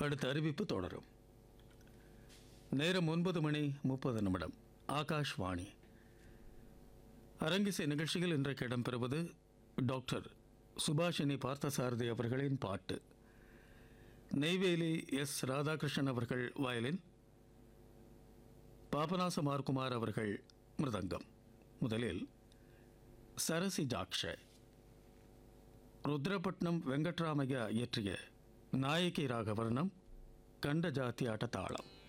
அடுத்த அறிவிப்பு தொடரும் நேரம் ஒன்பது மணி முப்பது நிமிடம் ஆகாஷ்வாணி அரங்கிசை நிகழ்ச்சியில் இன்றைக்கு இடம்பெறுவது டாக்டர் சுபாஷினி பார்த்தசாரதி அவர்களின் பாட்டு நெய்வேலி எஸ் ராதாகிருஷ்ணன் அவர்கள் வயலின் பாபநாசமார்குமார் அவர்கள் மிருதங்கம் முதலில் சரசி ஜாக்ஷ ருத்ரபட்னம் வெங்கட்ராமையா இயற்றிய நாயகி ராகவர்ணம் கண்ட ஜாதி ஆட்ட தாளம்